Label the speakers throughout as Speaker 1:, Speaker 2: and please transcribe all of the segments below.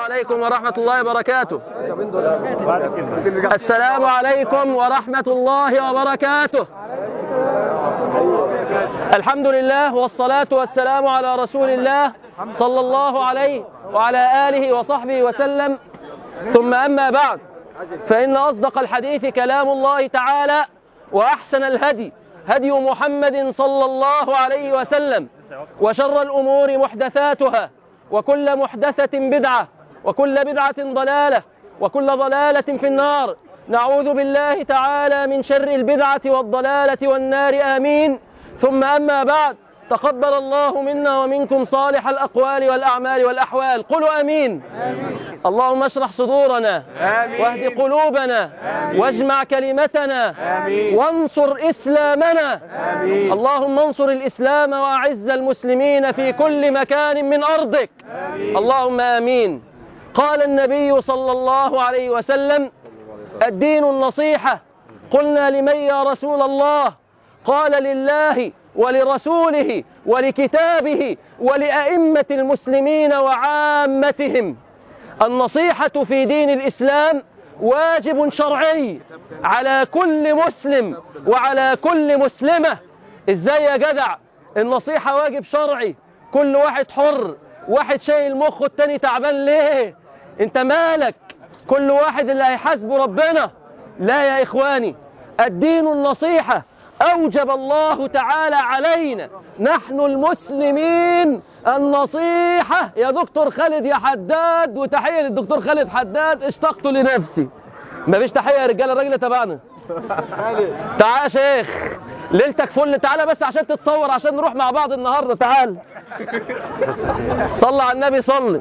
Speaker 1: عليكم ورحمة الله وبركاته السلام عليكم ورحمة الله وبركاته الحمد لله والصلاة والسلام على رسول الله صلى الله عليه وعلى آله وصحبه وسلم ثم أما بعد فإن أصدق الحديث كلام الله تعالى وأحسن الهدي هدي محمد صلى الله عليه وسلم وشر الأمور محدثاتها وكل محدثة بدعة وكل بدعة ضلالة وكل ضلالة في النار نعوذ بالله تعالى من شر البدعة والضلالة والنار آمين ثم أما بعد تقبل الله منا ومنكم صالح الأقوال والأعمال والأحوال قلوا أمين, آمين. اللهم اشرح صدورنا آمين. واهد قلوبنا آمين. واجمع كلمتنا آمين. وانصر إسلامنا آمين. اللهم انصر الإسلام وأعز المسلمين في كل مكان من أرضك آمين. اللهم آمين قال النبي صلى الله عليه وسلم الدين النصيحة قلنا لمن يا رسول الله قال لله ولرسوله ولكتابه ولأئمة المسلمين وعامتهم النصيحة في دين الإسلام واجب شرعي على كل مسلم وعلى كل مسلمة ازاي يا جدع النصيحة واجب شرعي كل واحد حر واحد شايل مخه التاني تعبان ليه انت مالك كل واحد اللي هيحاسبه ربنا لا يا إخواني الدين النصيحة أوجب الله تعالى علينا نحن المسلمين النصيحة يا دكتور خالد يا حداد وتحية للدكتور خالد حداد اشتقت لنفسي ما فيش تحية يا رجالة الراجل تبعنا تعال يا شيخ ليلتك فل تعالى بس عشان تتصور عشان نروح مع بعض النهاردة تعال صلى على النبي صلي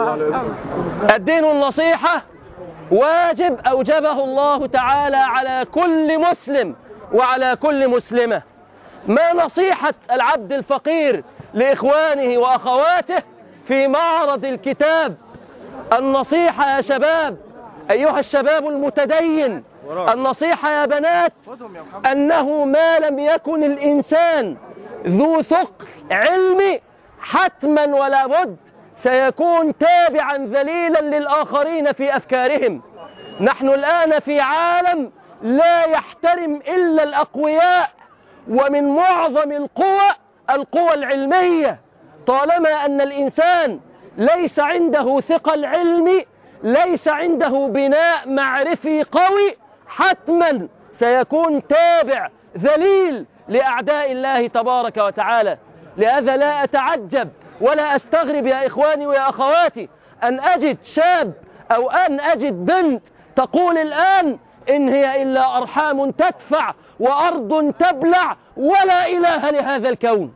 Speaker 1: الدين النصيحة واجب أوجبه الله تعالى على كل مسلم وعلى كل مسلمة ما نصيحة العبد الفقير لإخوانه وأخواته في معرض الكتاب النصيحة يا شباب أيها الشباب المتدين النصيحة يا بنات أنه ما لم يكن الإنسان ذو ثقل علمي حتما ولا بد سيكون تابعا ذليلا للآخرين في أفكارهم نحن الآن في عالم لا يحترم إلا الأقوياء ومن معظم القوى القوى العلمية طالما أن الإنسان ليس عنده ثقل علمي ليس عنده بناء معرفي قوي حتما سيكون تابع ذليل لأعداء الله تبارك وتعالى لهذا لا أتعجب ولا أستغرب يا إخواني ويا أخواتي أن أجد شاب أو أن أجد بنت تقول الآن إن هي إلا أرحام تدفع وأرض تبلع ولا إله لهذا الكون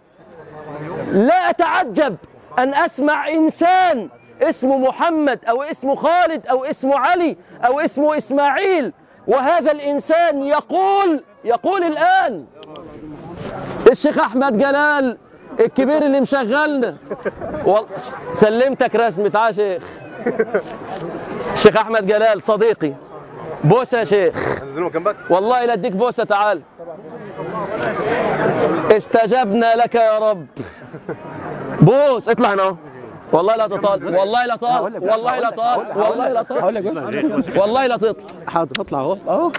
Speaker 1: لا أتعجب أن أسمع إنسان اسمه محمد أو اسمه خالد أو اسمه علي أو اسمه إسماعيل وهذا الإنسان يقول يقول الآن الشيخ أحمد جلال الكبير اللي مشغلنا و... سلمتك رسمي تعال شيخ الشيخ أحمد جلال صديقي بوسة يا شيخ والله لا اديك بوسة تعال استجبنا لك يا رب بوس اطلع هنا والله لا تطال والله لا طال والله لا طال والله لا طال والله لا تطل
Speaker 2: حاضر اطلع اهو اهو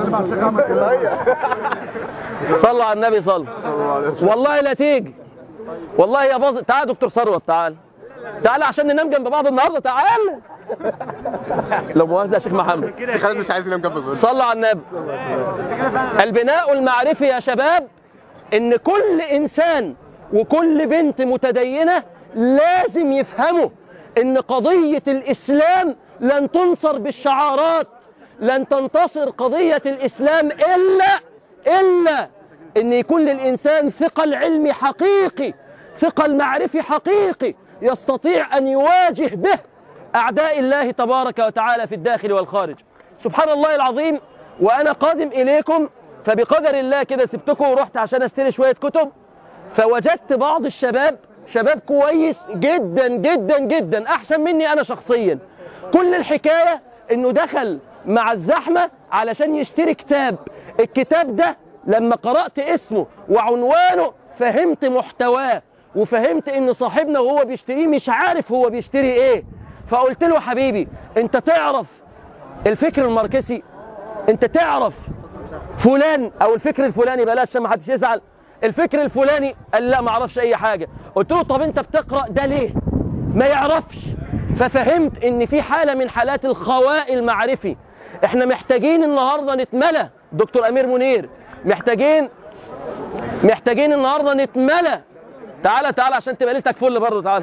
Speaker 1: صلى على النبي صلى والله لا تيجي والله يا باظ تعال دكتور ثروت تعال تعال عشان ننام جنب بعض النهارده تعال لو مؤاخذه يا شيخ محمد
Speaker 2: شيخ خالد مش عايز ينام جنبك
Speaker 1: صلى على النبي البناء المعرفي يا شباب ان كل انسان وكل بنت متدينة لازم يفهموا ان قضية الاسلام لن تنصر بالشعارات لن تنتصر قضية الاسلام الا الا ان يكون للانسان ثقل علمي حقيقي ثقل معرفي حقيقي يستطيع ان يواجه به اعداء الله تبارك وتعالى في الداخل والخارج سبحان الله العظيم وانا قادم اليكم فبقدر الله كده سبتكم ورحت عشان اشتري شوية كتب فوجدت بعض الشباب شباب كويس جدا جدا جدا احسن مني انا شخصيا كل الحكاية انه دخل مع الزحمة علشان يشتري كتاب الكتاب ده لما قرأت اسمه وعنوانه فهمت محتواه وفهمت ان صاحبنا وهو بيشتريه مش عارف هو بيشتري ايه فقلت له حبيبي انت تعرف الفكر الماركسي انت تعرف فلان او الفكر الفلاني بلاش عشان ما حدش يزعل الفكر الفلاني قال لا ما اعرفش اي حاجه قلت له طب انت بتقرا ده ليه ما يعرفش ففهمت ان في حاله من حالات الخواء المعرفي احنا محتاجين النهارده نتملى دكتور امير منير محتاجين محتاجين النهارده نتملى تعالى تعالى عشان تبقى ليلتك فل برضه تعالى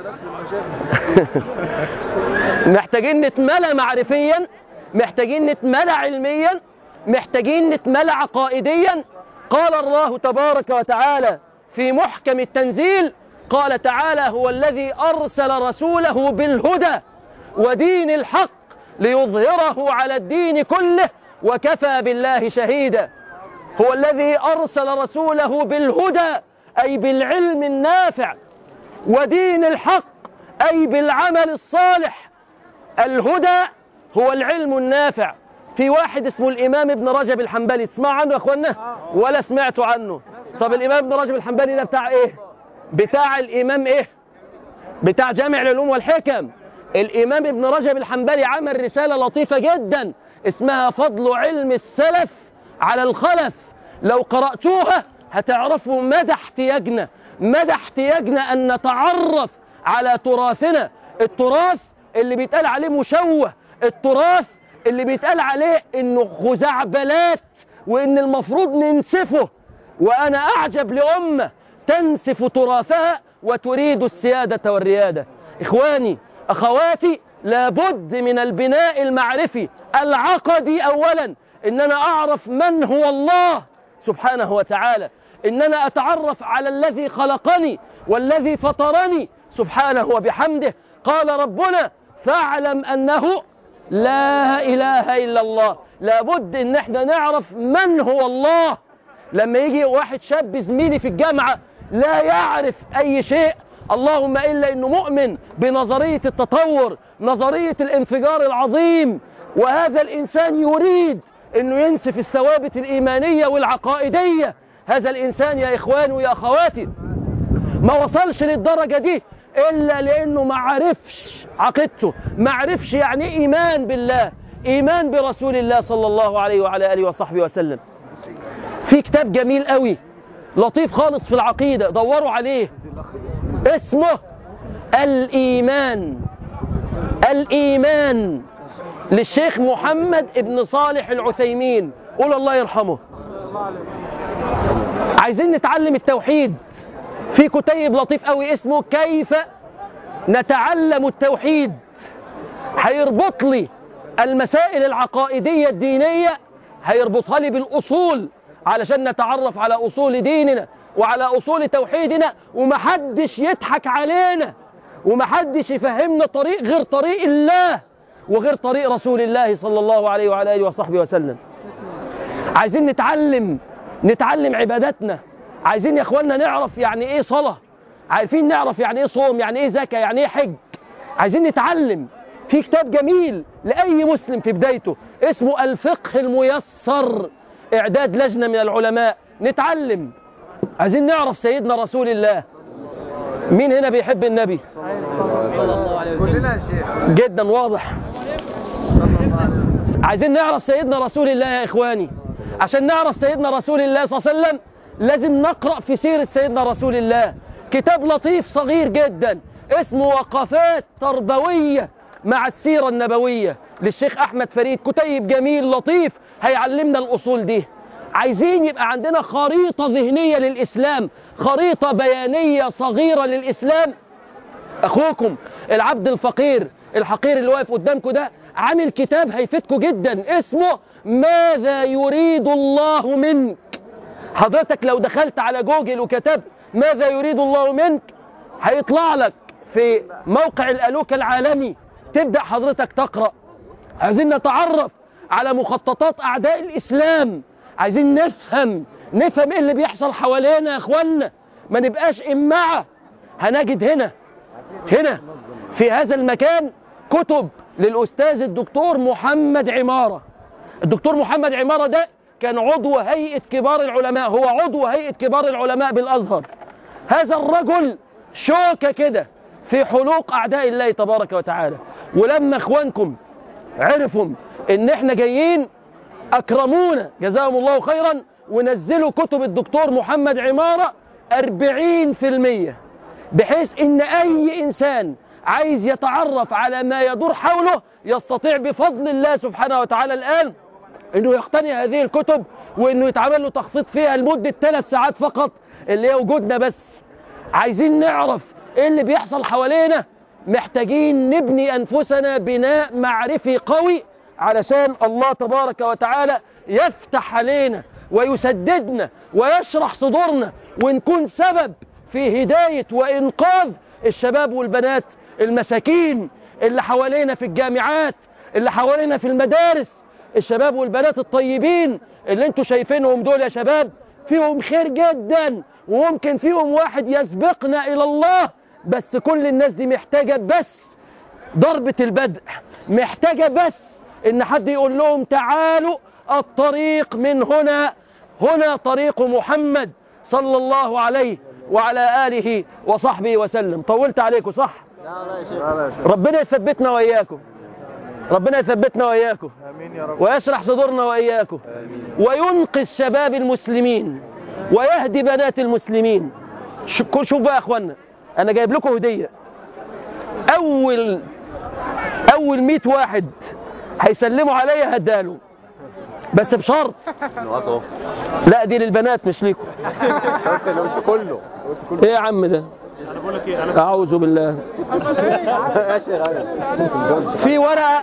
Speaker 1: محتاجين نتملى معرفيا محتاجين نتملى علميا محتاجين نتملى عقائديا قال الله تبارك وتعالى في محكم التنزيل قال تعالى هو الذي أرسل رسوله بالهدى ودين الحق ليظهره على الدين كله وكفى بالله شهيدا هو الذي أرسل رسوله بالهدى أي بالعلم النافع ودين الحق أي بالعمل الصالح الهدى هو العلم النافع في واحد اسمه الإمام ابن رجب الحنبلي تسمع عنه يا أخوانا ولا سمعتوا عنه طب الإمام ابن رجب الحنبلي ده بتاع إيه بتاع الإمام إيه بتاع جامع العلوم والحكم الإمام ابن رجب الحنبلي عمل رسالة لطيفة جدا اسمها فضل علم السلف على الخلف لو قرأتوها هتعرفوا مدى احتياجنا مدى احتياجنا أن نتعرف على تراثنا التراث اللي بيتقال عليه مشوه التراث اللي بيتقال عليه انه خزعبلات وان المفروض ننسفه وانا اعجب لامه تنسف تراثها وتريد السياده والرياده اخواني اخواتي لابد من البناء المعرفي العقدي اولا ان انا اعرف من هو الله سبحانه وتعالى ان انا اتعرف على الذي خلقني والذي فطرني سبحانه وبحمده قال ربنا فاعلم انه لا اله الا الله لابد ان احنا نعرف من هو الله لما يجي واحد شاب زميلي في الجامعه لا يعرف اي شيء اللهم الا انه مؤمن بنظريه التطور نظريه الانفجار العظيم وهذا الانسان يريد انه ينسف الثوابت الايمانيه والعقائديه هذا الانسان يا اخواني ويا اخواتي ما وصلش للدرجه دي الا لانه ما عرفش عقيدته ما عرفش يعني إيه ايمان بالله ايمان برسول الله صلى الله عليه وعلى اله وصحبه وسلم في كتاب جميل قوي لطيف خالص في العقيده دوروا عليه اسمه الايمان الايمان للشيخ محمد ابن صالح العثيمين قول الله يرحمه عايزين نتعلم التوحيد في كتيب لطيف قوي اسمه كيف نتعلم التوحيد هيربط لي المسائل العقائدية الدينية هيربطها لي بالأصول علشان نتعرف على أصول ديننا وعلى أصول توحيدنا ومحدش يضحك علينا ومحدش يفهمنا طريق غير طريق الله وغير طريق رسول الله صلى الله عليه وعلى آله وصحبه وسلم عايزين نتعلم نتعلم عباداتنا عايزين يا اخوانا نعرف يعني ايه صلاة عارفين نعرف يعني ايه صوم يعني ايه زكاة يعني ايه حج عايزين نتعلم في كتاب جميل لأي مسلم في بدايته اسمه الفقه الميسر إعداد لجنة من العلماء نتعلم عايزين نعرف سيدنا رسول الله مين هنا بيحب النبي
Speaker 2: كلنا يا شيخ
Speaker 1: جدا واضح عايزين نعرف سيدنا رسول الله يا إخواني عشان نعرف سيدنا رسول الله صلى الله عليه وسلم لازم نقرأ في سيرة سيدنا رسول الله كتاب لطيف صغير جدا اسمه وقفات تربوية مع السيرة النبوية للشيخ أحمد فريد كتيب جميل لطيف هيعلمنا الأصول دي عايزين يبقى عندنا خريطة ذهنية للإسلام خريطة بيانية صغيرة للإسلام أخوكم العبد الفقير الحقير اللي واقف قدامكم ده عامل كتاب هيفيدكم جدا اسمه ماذا يريد الله منك حضرتك لو دخلت على جوجل وكتبت ماذا يريد الله منك هيطلع لك في موقع الألوكة العالمي تبدأ حضرتك تقرأ عايزين نتعرف على مخططات أعداء الإسلام عايزين نفهم نفهم ايه اللي بيحصل حوالينا يا اخوانا ما نبقاش إمعة هنجد هنا هنا في هذا المكان كتب للأستاذ الدكتور محمد عمارة الدكتور محمد عمارة ده كان عضو هيئة كبار العلماء هو عضو هيئة كبار العلماء بالأزهر هذا الرجل شوكة كده في حلوق أعداء الله تبارك وتعالى ولما اخوانكم عرفوا ان احنا جايين اكرمونا جزاهم الله خيرا ونزلوا كتب الدكتور محمد عمارة 40% بحيث ان اي انسان عايز يتعرف على ما يدور حوله يستطيع بفضل الله سبحانه وتعالى الان انه يقتني هذه الكتب وانه يتعمل له تخفيض فيها لمدة ثلاث ساعات فقط اللي هي وجودنا بس عايزين نعرف ايه اللي بيحصل حوالينا محتاجين نبني انفسنا بناء معرفي قوي علشان الله تبارك وتعالى يفتح علينا ويسددنا ويشرح صدورنا ونكون سبب في هداية وإنقاذ الشباب والبنات المساكين اللي حوالينا في الجامعات اللي حوالينا في المدارس الشباب والبنات الطيبين اللي انتوا شايفينهم دول يا شباب فيهم خير جدا وممكن فيهم واحد يسبقنا إلى الله بس كل الناس دي محتاجة بس ضربة البدء محتاجة بس إن حد يقول لهم تعالوا الطريق من هنا هنا طريق محمد صلى الله عليه وعلى آله وصحبه وسلم طولت عليكم صح
Speaker 2: لا لا يا شيخ
Speaker 1: ربنا يثبتنا وإياكم ربنا يثبتنا وإياكم
Speaker 2: امين يا رب
Speaker 1: ويشرح صدورنا وإياكم وينقذ شباب المسلمين ويهدي بنات المسلمين ش- كل- شوف بقى يا اخوانا انا جايب لكم هديه اول اول 100 واحد هيسلموا عليا هداله بس بشرط لا دي للبنات مش ليكم
Speaker 2: قلت كله قلت
Speaker 1: ايه يا عم ده اعوذ بالله
Speaker 2: يا شيخ انا
Speaker 1: في ورقه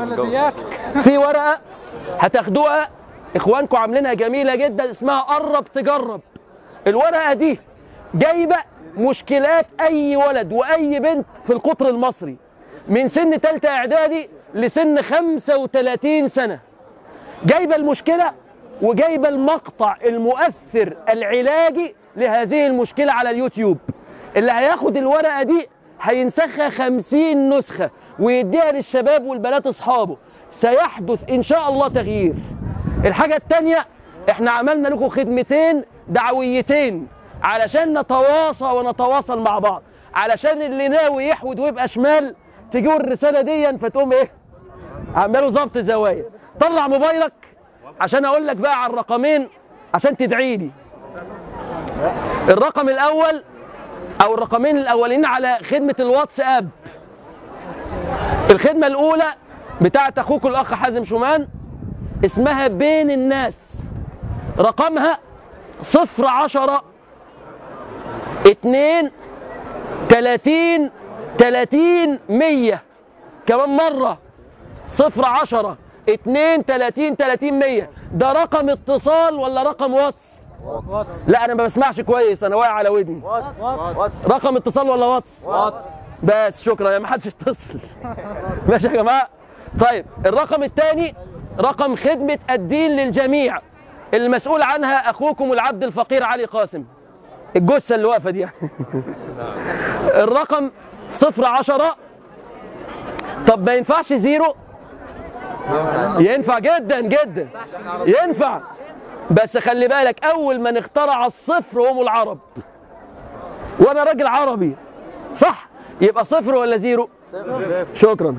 Speaker 1: في ورقه هتاخدوها اخوانكم عاملينها جميله جدا اسمها قرب تجرب الورقه دي جايبه مشكلات اي ولد واي بنت في القطر المصري من سن ثالثه اعدادي لسن 35 سنه جايبه المشكله وجايبه المقطع المؤثر العلاجي لهذه المشكله على اليوتيوب اللي هياخد الورقه دي هينسخها 50 نسخه ويديها للشباب والبنات اصحابه سيحدث ان شاء الله تغيير الحاجه الثانيه احنا عملنا لكم خدمتين دعويتين علشان نتواصى ونتواصل مع بعض علشان اللي ناوي يحود ويبقى شمال تجيبوا الرساله دي فتقوم ايه عملوا ضبط زوايا طلع موبايلك عشان اقول لك بقى على الرقمين عشان تدعي لي الرقم الاول او الرقمين الاولين على خدمه الواتساب الخدمه الاولى بتاعت اخوك الاخ حازم شومان اسمها بين الناس رقمها صفر عشرة اتنين تلاتين تلاتين مية كمان مرة صفر عشرة اتنين تلاتين تلاتين مية ده رقم اتصال ولا رقم واتس لا انا ما بسمعش كويس انا واقع على ودني رقم اتصال ولا واتس بس شكرا يا ما حدش يتصل ماشي يا جماعه طيب الرقم الثاني رقم خدمه الدين للجميع المسؤول عنها اخوكم العبد الفقير علي قاسم الجثه اللي واقفه دي يعني. الرقم صفر عشرة طب ما ينفعش زيرو ينفع جدا جدا ينفع بس خلي بالك اول من اخترع الصفر هم العرب وانا راجل عربي صح يبقى صفر ولا زيرو شكرا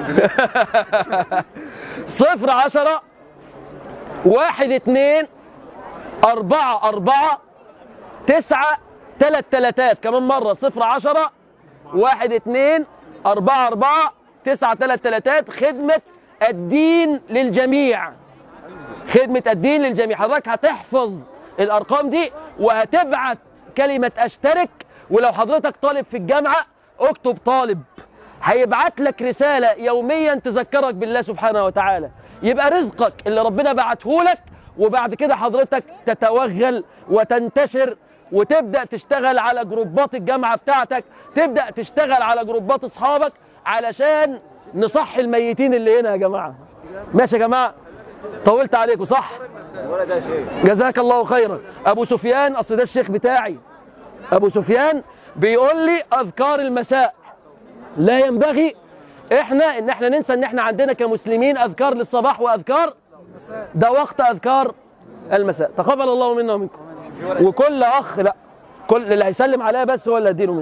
Speaker 1: صفر عشرة واحد اتنين أربعة أربعة تسعة تلات تلاتات كمان مرة صفر عشرة واحد اتنين أربعة أربعة تسعة تلات تلاتات خدمة الدين للجميع خدمة الدين للجميع حضرتك هتحفظ الأرقام دي وهتبعت كلمة أشترك ولو حضرتك طالب في الجامعة اكتب طالب هيبعت لك رسالة يوميا تذكرك بالله سبحانه وتعالى يبقى رزقك اللي ربنا بعته لك وبعد كده حضرتك تتوغل وتنتشر وتبدأ تشتغل على جروبات الجامعة بتاعتك تبدأ تشتغل على جروبات أصحابك علشان نصحي الميتين اللي هنا يا جماعة ماشي يا جماعة طولت عليكم صح
Speaker 2: ولا ده شيء
Speaker 1: جزاك الله خيرا ابو سفيان اصل ده الشيخ بتاعي ابو سفيان بيقول لي اذكار المساء لا ينبغي احنا ان احنا ننسى ان احنا عندنا كمسلمين اذكار للصباح واذكار ده وقت اذكار المساء تقبل الله منا ومنكم وكل اخ لا كل اللي هيسلم عليا بس هو اللي اديله مش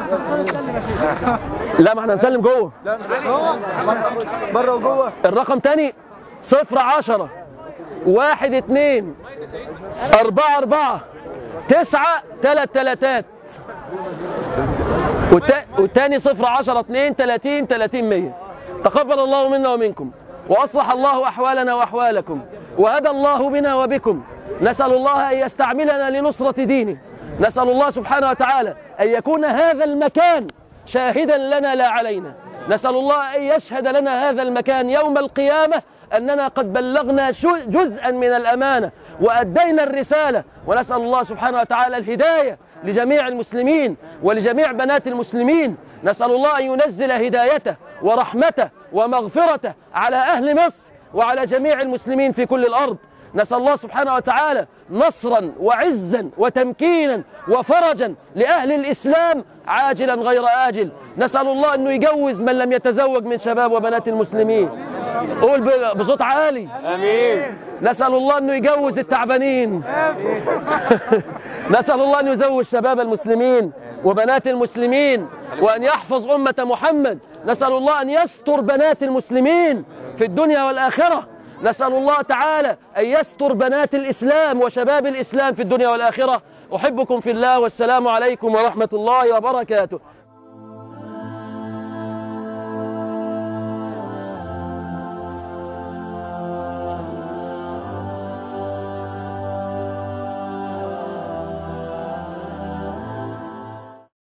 Speaker 1: لا ما احنا هنسلم جوه
Speaker 2: بره وجوه
Speaker 1: الرقم تاني صفر عشرة واحد اتنين أربعة أربعة تسعة تلات تلاتات والتا- والتاني صفر عشرة اتنين تلاتين تلاتين مية تقبل الله منا ومنكم وأصلح الله أحوالنا وأحوالكم وهدى الله بنا وبكم نسأل الله أن يستعملنا لنصرة دينه نسأل الله سبحانه وتعالى أن يكون هذا المكان شاهدا لنا لا علينا نسأل الله أن يشهد لنا هذا المكان يوم القيامة أننا قد بلغنا شو- جزءا من الأمانة وأدينا الرسالة ونسأل الله سبحانه وتعالى الهداية لجميع المسلمين ولجميع بنات المسلمين نسأل الله أن ينزل هدايته ورحمته ومغفرته على أهل مصر وعلى جميع المسلمين في كل الأرض نسأل الله سبحانه وتعالى نصرا وعزا وتمكينا وفرجا لأهل الإسلام عاجلا غير آجل نسأل الله أنه يجوز من لم يتزوج من شباب وبنات المسلمين قول ب- بصوت عالي
Speaker 2: امين
Speaker 1: نسأل الله أنه يجوز التعبانين نسأل الله أن يزوج شباب المسلمين وبنات المسلمين وأن يحفظ أمة محمد نسأل الله أن يستر بنات المسلمين في الدنيا والآخرة نسأل الله تعالى أن يستر بنات الإسلام وشباب الإسلام في الدنيا والآخرة أحبكم في الله والسلام عليكم ورحمة الله وبركاته